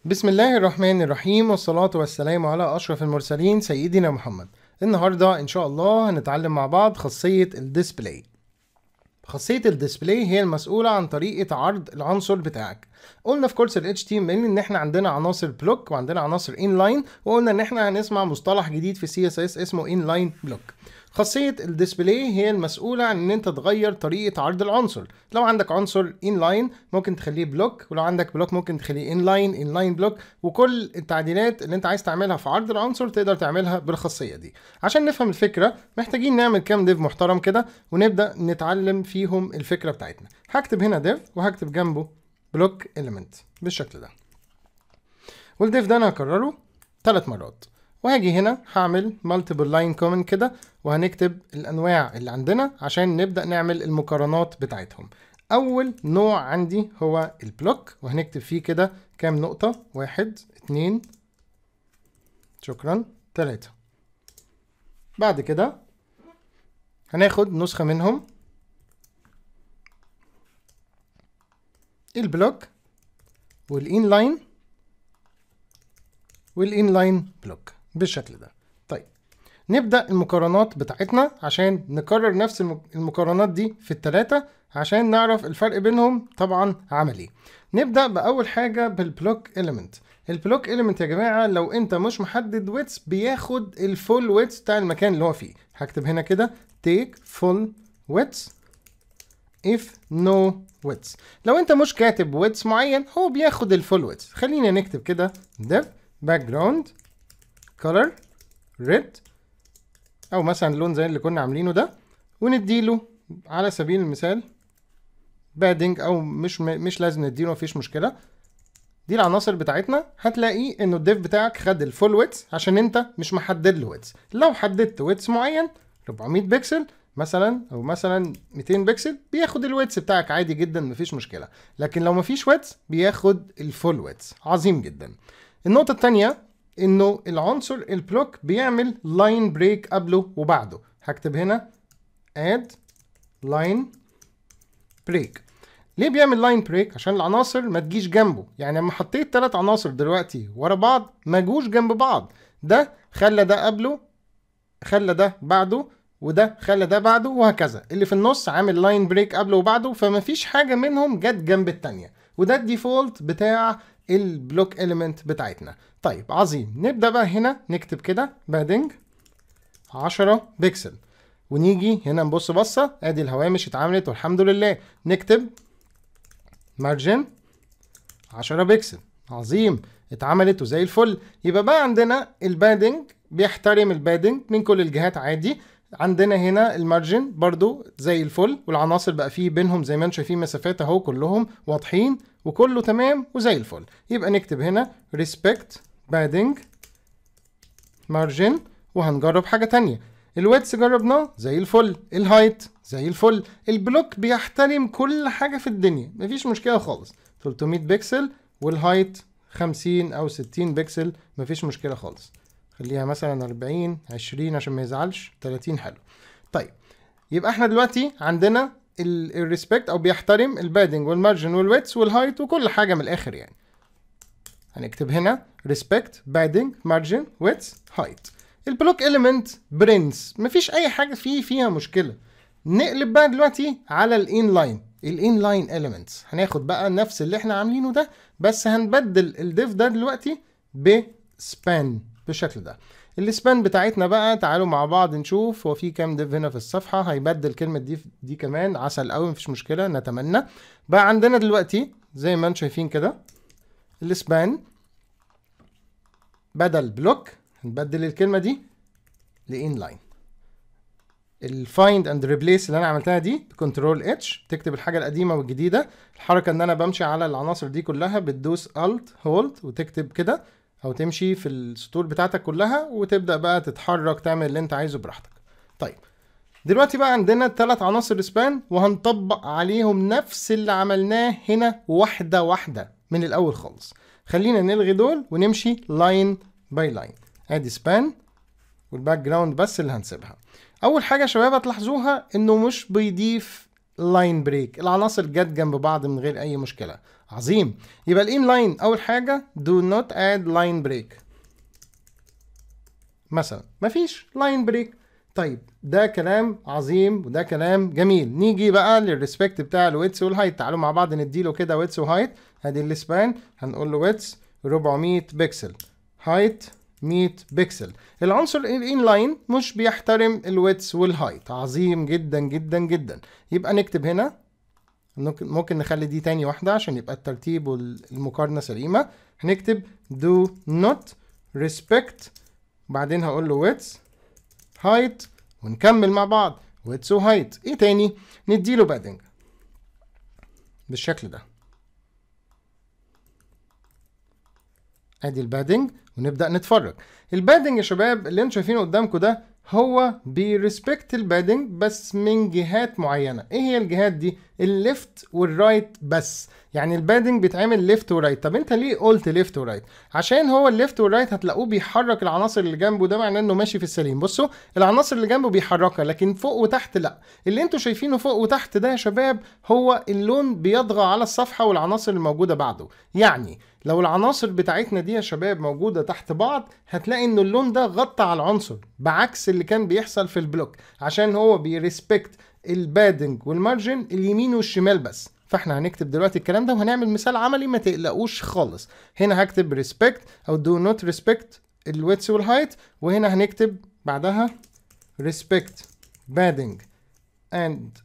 بسم الله الرحمن الرحيم والصلاة والسلام على أشرف المرسلين سيدنا محمد النهاردة إن شاء الله هنتعلم مع بعض خاصية الديسبلاي خاصية الديسبلاي هي المسؤولة عن طريقة عرض العنصر بتاعك قلنا في كورس ال HTML ان احنا عندنا عناصر بلوك وعندنا عناصر inline وقلنا ان احنا هنسمع مصطلح جديد في CSS اسمه inline block خاصية الديسبلاي هي المسؤولة عن ان انت تغير طريقة عرض العنصر لو عندك عنصر inline ممكن تخليه بلوك ولو عندك بلوك ممكن تخليه inline inline بلوك وكل التعديلات اللي انت عايز تعملها في عرض العنصر تقدر تعملها بالخاصية دي عشان نفهم الفكرة محتاجين نعمل كام ديف محترم كده ونبدأ نتعلم فيهم الفكرة بتاعتنا هكتب هنا ديف وهكتب جنبه بلوك element بالشكل ده والديف ده انا هكرره ثلاث مرات وهاجي هنا هعمل multiple line comment كده وهنكتب الانواع اللي عندنا عشان نبدا نعمل المقارنات بتاعتهم اول نوع عندي هو البلوك وهنكتب فيه كده كام نقطة واحد اتنين شكرا تلاتة بعد كده هناخد نسخة منهم البلوك والانلاين والانلاين بلوك بالشكل ده طيب نبدأ المقارنات بتاعتنا عشان نكرر نفس المقارنات دي في التلاتة عشان نعرف الفرق بينهم طبعا عملي نبدأ بأول حاجة بالبلوك element البلوك element يا جماعة لو انت مش محدد ويتس بياخد الفول ويتس بتاع المكان اللي هو فيه هكتب هنا كده take full width if no width لو انت مش كاتب width معين هو بياخد الفول width خلينا نكتب كده div background color red او مثلا لون زي اللي كنا عاملينه ده ونديله على سبيل المثال بادنج او مش مش لازم نديله مفيش مشكله دي العناصر بتاعتنا هتلاقي انه الديف بتاعك خد الفول ويتس عشان انت مش محدد له ويتس لو حددت ويتس معين 400 بكسل مثلا او مثلا 200 بكسل بياخد الويتس بتاعك عادي جدا مفيش مشكله لكن لو مفيش ويتس بياخد الفول ويتس عظيم جدا النقطه الثانيه انه العنصر البلوك بيعمل لاين بريك قبله وبعده هكتب هنا add line break ليه بيعمل لاين بريك عشان العناصر ما تجيش جنبه يعني لما حطيت ثلاث عناصر دلوقتي ورا بعض ما جوش جنب بعض ده خلى ده قبله خلى ده بعده وده خلى ده بعده وهكذا اللي في النص عامل لاين بريك قبله وبعده فما فيش حاجه منهم جت جنب التانية وده الديفولت بتاع البلوك اليمنت بتاعتنا طيب عظيم نبدا بقى هنا نكتب كده بادنج 10 بكسل ونيجي هنا نبص بصه ادي الهوامش اتعملت والحمد لله نكتب مارجن 10 بكسل عظيم اتعملت وزي الفل يبقى بقى عندنا البادنج بيحترم البادنج من كل الجهات عادي عندنا هنا المارجن برضو زي الفل والعناصر بقى فيه بينهم زي ما انتم شايفين مسافات اهو كلهم واضحين وكله تمام وزي الفل يبقى نكتب هنا respect padding margin وهنجرب حاجة تانية الويتس جربناه زي الفل الهايت زي الفل البلوك بيحترم كل حاجة في الدنيا مفيش مشكلة خالص 300 بكسل والهايت 50 او 60 بكسل مفيش مشكلة خالص خليها مثلا 40 20 عشان ما يزعلش 30 حلو طيب يبقى احنا دلوقتي عندنا الريسبكت او بيحترم البادنج والمارجن والويتس والهايت وكل حاجه من الاخر يعني هنكتب هنا ريسبكت بادنج مارجن ويتس هايت البلوك اليمنت برنس مفيش اي حاجه فيه فيها مشكله نقلب بقى دلوقتي على الان لاين الان لاين اليمنتس هناخد بقى نفس اللي احنا عاملينه ده بس هنبدل الديف ده دلوقتي بسبان بالشكل ده السبان بتاعتنا بقى تعالوا مع بعض نشوف هو في كام ديف هنا في الصفحه هيبدل كلمه دي دي كمان عسل قوي مفيش مشكله نتمنى بقى عندنا دلوقتي زي ما انتم شايفين كده السبان بدل بلوك هنبدل الكلمه دي لان لاين الفايند اند ريبليس اللي انا عملتها دي بكنترول اتش تكتب الحاجه القديمه والجديده الحركه ان انا بمشي على العناصر دي كلها بتدوس الت هولد وتكتب كده او تمشي في السطور بتاعتك كلها وتبدا بقى تتحرك تعمل اللي انت عايزه براحتك طيب دلوقتي بقى عندنا ثلاث عناصر سبان وهنطبق عليهم نفس اللي عملناه هنا واحده واحده من الاول خالص خلينا نلغي دول ونمشي لاين باي لاين ادي سبان والباك جراوند بس اللي هنسيبها اول حاجه يا شباب هتلاحظوها انه مش بيضيف لاين بريك العناصر جت جنب بعض من غير اي مشكله عظيم يبقى الان لاين اول حاجه do not add line break مثلا مفيش لاين بريك طيب ده كلام عظيم وده كلام جميل نيجي بقى للريسبكت بتاع الويتس والهايت تعالوا مع بعض نديله كده ويتس وهايت ادي السبان هنقول له ويتس 400 بكسل هايت 100 بكسل العنصر الان لاين مش بيحترم الويتس والهايت عظيم جدا جدا جدا يبقى نكتب هنا ممكن ممكن نخلي دي تاني واحدة عشان يبقى الترتيب والمقارنة سليمة هنكتب do not respect بعدين هقول له width height ونكمل مع بعض width و height ايه تاني نديله padding بالشكل ده ادي البادنج ونبدا نتفرج البادنج يا شباب اللي انتوا شايفينه قدامكم ده هو بيرسبكت البادنج بس من جهات معينه ايه هي الجهات دي الليفت والرايت بس يعني البادنج بيتعمل ليفت ورايت طب انت ليه قلت ليفت ورايت عشان هو الليفت والرايت هتلاقوه بيحرك العناصر اللي جنبه ده معناه انه ماشي في السليم بصوا العناصر اللي جنبه بيحركها لكن فوق وتحت لا اللي انتوا شايفينه فوق وتحت ده يا شباب هو اللون بيطغى على الصفحه والعناصر الموجوده بعده يعني لو العناصر بتاعتنا دي يا شباب موجوده تحت بعض هتلاقي ان اللون ده غطى على العنصر بعكس اللي كان بيحصل في البلوك عشان هو بيرسبكت البادنج والمارجن اليمين والشمال بس فاحنا هنكتب دلوقتي الكلام ده وهنعمل مثال عملي ما تقلقوش خالص هنا هكتب ريسبكت او دو نوت ريسبكت الويتس والهايت وهنا هنكتب بعدها ريسبكت بادنج اند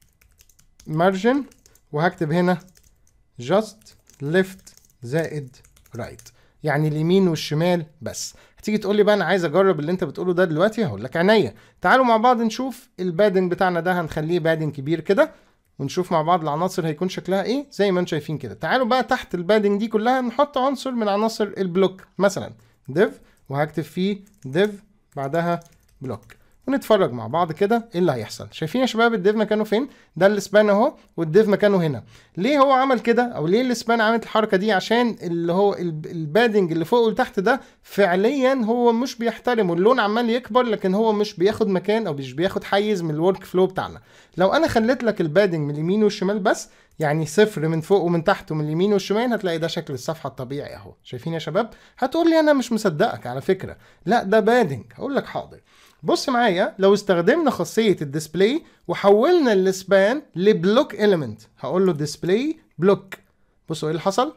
margin وهكتب هنا just left زائد right يعني اليمين والشمال بس هتيجي تقول لي بقى انا عايز اجرب اللي انت بتقوله ده دلوقتي هقول لك عينيا تعالوا مع بعض نشوف البادنج بتاعنا ده هنخليه بادنج كبير كده ونشوف مع بعض العناصر هيكون شكلها ايه زي ما انتم شايفين كده تعالوا بقى تحت البادنج دي كلها نحط عنصر من عناصر البلوك مثلا div وهكتب فيه div بعدها بلوك ونتفرج مع بعض كده ايه اللي هيحصل شايفين يا شباب الديف مكانه فين ده السبان اهو والديف مكانه هنا ليه هو عمل كده او ليه السبان عملت الحركه دي عشان اللي هو البادنج اللي فوق وتحت ده فعليا هو مش بيحترمه اللون عمال يكبر لكن هو مش بياخد مكان او مش بياخد حيز من الورك فلو بتاعنا لو انا خليت لك البادنج من اليمين والشمال بس يعني صفر من فوق ومن تحت ومن اليمين والشمال هتلاقي ده شكل الصفحه الطبيعي اهو شايفين يا شباب هتقول لي انا مش مصدقك على فكره لا ده بادنج هقول لك حاضر بص معايا لو استخدمنا خاصية الديسبلاي وحولنا السبان لبلوك اليمنت هقول له ديسبلاي بلوك بصوا ايه اللي حصل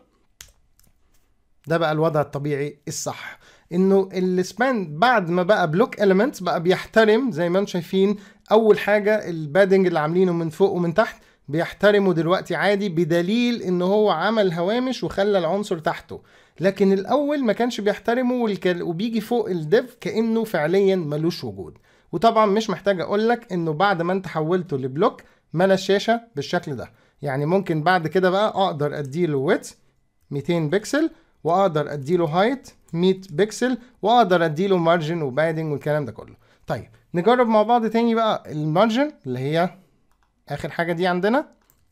ده بقى الوضع الطبيعي الصح انه السبان بعد ما بقى بلوك اليمنت بقى بيحترم زي ما انتم شايفين اول حاجه البادنج اللي عاملينه من فوق ومن تحت بيحترمه دلوقتي عادي بدليل ان هو عمل هوامش وخلى العنصر تحته لكن الاول ما كانش بيحترمه والك... وبيجي فوق الديف كانه فعليا ملوش وجود وطبعا مش محتاج اقول لك انه بعد ما انت حولته لبلوك ملا الشاشه بالشكل ده يعني ممكن بعد كده بقى اقدر اديله ويت 200 بكسل واقدر اديله هايت 100 بكسل واقدر اديله مارجن وبادنج والكلام ده كله طيب نجرب مع بعض تاني بقى المارجن اللي هي اخر حاجه دي عندنا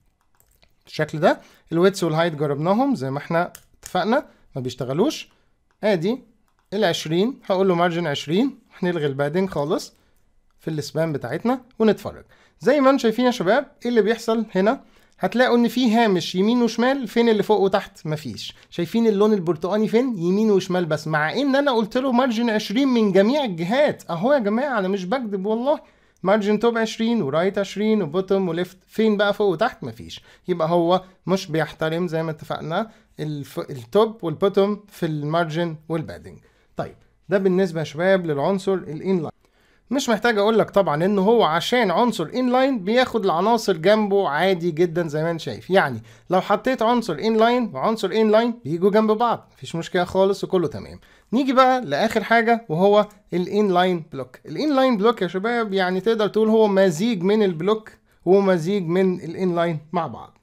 بالشكل ده الويتس والهايت جربناهم زي ما احنا اتفقنا ما بيشتغلوش ادي ال 20 هقول له مارجن 20 هنلغي البادنج خالص في السبان بتاعتنا ونتفرج زي ما انتم شايفين يا شباب ايه اللي بيحصل هنا هتلاقوا ان في هامش يمين وشمال فين اللي فوق وتحت مفيش شايفين اللون البرتقاني فين يمين وشمال بس مع ان انا قلت له مارجن 20 من جميع الجهات اهو يا جماعه انا مش بكذب والله مارجن توب 20 ورايت 20 وبوتوم وليفت فين بقى فوق وتحت مفيش يبقى هو مش بيحترم زي ما اتفقنا الف... التوب والبوتوم في المارجن والبادنج طيب ده بالنسبه يا شباب للعنصر الانلاين مش محتاج اقول لك طبعا ان هو عشان عنصر انلاين بياخد العناصر جنبه عادي جدا زي ما انت شايف يعني لو حطيت عنصر انلاين وعنصر انلاين بيجوا جنب بعض مفيش مشكله خالص وكله تمام نيجي بقى لاخر حاجه وهو الانلاين بلوك الانلاين بلوك يا شباب يعني تقدر تقول هو مزيج من البلوك ومزيج من الانلاين مع بعض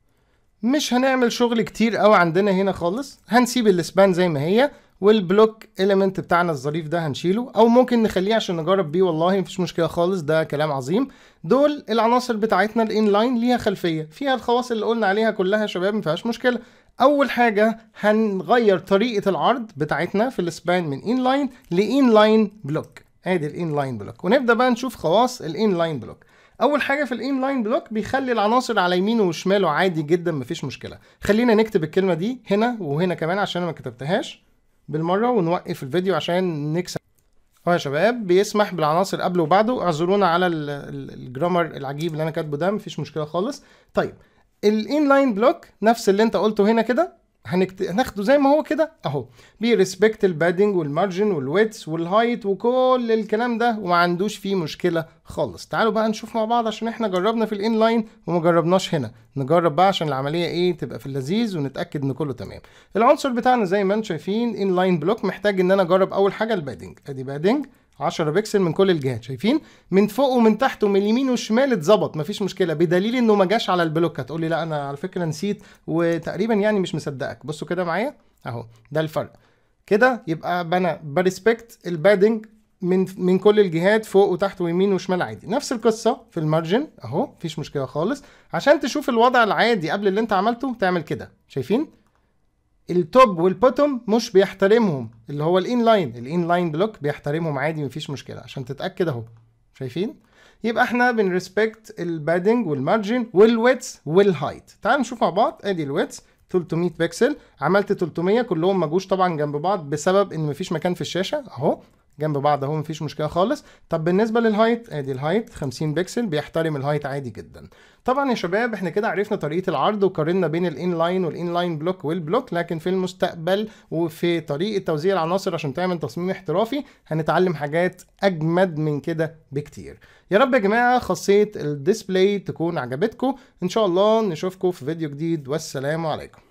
مش هنعمل شغل كتير قوي عندنا هنا خالص هنسيب السبان زي ما هي والبلوك اليمنت بتاعنا الظريف ده هنشيله او ممكن نخليه عشان نجرب بيه والله مفيش مشكله خالص ده كلام عظيم دول العناصر بتاعتنا الانلاين ليها خلفيه فيها الخواص اللي قلنا عليها كلها يا شباب مفيهاش مشكله اول حاجه هنغير طريقه العرض بتاعتنا في السبان من انلاين لانلاين بلوك ادي الانلاين بلوك ونبدا بقى نشوف خواص الانلاين بلوك اول حاجه في الانلاين بلوك بيخلي العناصر على يمينه وشماله عادي جدا مفيش مشكله خلينا نكتب الكلمه دي هنا وهنا كمان عشان أنا ما كتبتهاش بالمره ونوقف الفيديو عشان نكسب اه يا شباب بيسمح بالعناصر قبل وبعده اعذرونا على ال- ال- الجرامر العجيب اللي انا كاتبه ده مفيش مشكله خالص طيب الانلاين بلوك نفس اللي انت قلته هنا كده هنكت... هناخده زي ما هو كده اهو بيرسبكت البادنج والمارجن والويتس والهايت وكل الكلام ده وما عندوش فيه مشكله خالص تعالوا بقى نشوف مع بعض عشان احنا جربنا في الانلاين وما جربناش هنا نجرب بقى عشان العمليه ايه تبقى في اللذيذ ونتاكد ان كله تمام العنصر بتاعنا زي ما انتم شايفين انلاين بلوك محتاج ان انا اجرب اول حاجه البادنج ادي بادنج 10 بكسل من كل الجهات شايفين من فوق ومن تحت ومن اليمين والشمال اتظبط مفيش مشكله بدليل انه ما جاش على البلوك هتقولي لا انا على فكره نسيت وتقريبا يعني مش مصدقك بصوا كده معايا اهو ده الفرق كده يبقى انا بريسبكت البادنج من من كل الجهات فوق وتحت ويمين وشمال عادي نفس القصه في المارجن اهو مفيش مشكله خالص عشان تشوف الوضع العادي قبل اللي انت عملته تعمل كده شايفين التوب والبوتوم مش بيحترمهم اللي هو الان لاين الان لاين بلوك بيحترمهم عادي مفيش مشكله عشان تتاكد اهو شايفين يبقى احنا بنريسبكت البادنج والمارجن والويتس والهايت تعالوا نشوف مع بعض ادي الويتس 300 بكسل عملت 300 كلهم ما جوش طبعا جنب بعض بسبب ان مفيش مكان في الشاشه اهو جنب بعض اهو مفيش مشكله خالص طب بالنسبه للهايت ادي الهايت 50 بكسل بيحترم الهايت عادي جدا طبعا يا شباب احنا كده عرفنا طريقه العرض وقارنا بين الان لاين والان لاين بلوك والبلوك لكن في المستقبل وفي طريقه توزيع العناصر عشان تعمل تصميم احترافي هنتعلم حاجات اجمد من كده بكتير يا رب يا جماعه خاصيه الديسبلاي تكون عجبتكم ان شاء الله نشوفكم في فيديو جديد والسلام عليكم